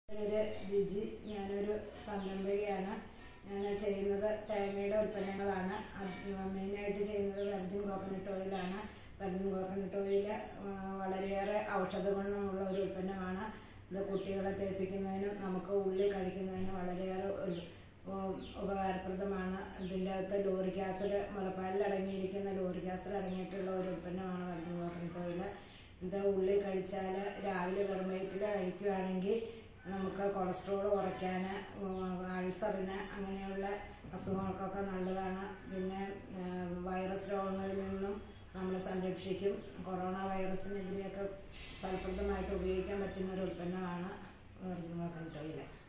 പേര് രുചി ഞാനൊരു സംരംഭകയാണ് ഞാൻ ചെയ്യുന്നത് തേങ്ങയുടെ ഉൽപ്പന്നങ്ങളാണ് അത് മെയിനായിട്ട് ചെയ്യുന്നത് വെർജിൻ കോക്കനട്ട് ഓയിലാണ് വെർജിൻ കോക്കനട്ട് ഓയിൽ വളരെയേറെ ഔഷധ ഗുണമുള്ള ഒരു ഉൽപ്പന്നമാണ് ഇത് കുട്ടികളെ തേപ്പിക്കുന്നതിനും നമുക്ക് ഉള്ളിൽ കഴിക്കുന്നതിനും വളരെയേറെ ഒരു ഉ- ഉപകാരപ്രദമാണ് ഇതിൻ്റെ അകത്ത് ലോറിക് ആസിഡ് മുലപ്പാലിൽ അടങ്ങിയിരിക്കുന്ന ലോറിക് ആസിഡ് അടങ്ങിയിട്ടുള്ള ഒരു ഉൽപ്പന്നമാണ് വെർജിൻ കോക്കനട്ട് ഓയിൽ ഇത് ഉള്ളിൽ കഴിച്ചാൽ രാവിലെ വെറും വയറ്റിൽ കഴിക്കുകയാണെങ്കിൽ നമുക്ക് കൊളസ്ട്രോൾ കുറയ്ക്കാൻ അൾസറിന് അങ്ങനെയുള്ള അസുഖങ്ങൾക്കൊക്കെ നല്ലതാണ് പിന്നെ ആ, വൈറസ് രോഗങ്ങളിൽ നിന്നും നമ്മളെ സംരക്ഷിക്കും കൊറോണ വൈറസിനെതിരെയൊക്കെ ഫലപ്രദമായിട്ട് ഉപയോഗിക്കാൻ പറ്റുന്ന ഒരു ഉൽപ്പന്നമാണ് വെർജിൻ കോക്കനട്ട് ഓയിൽ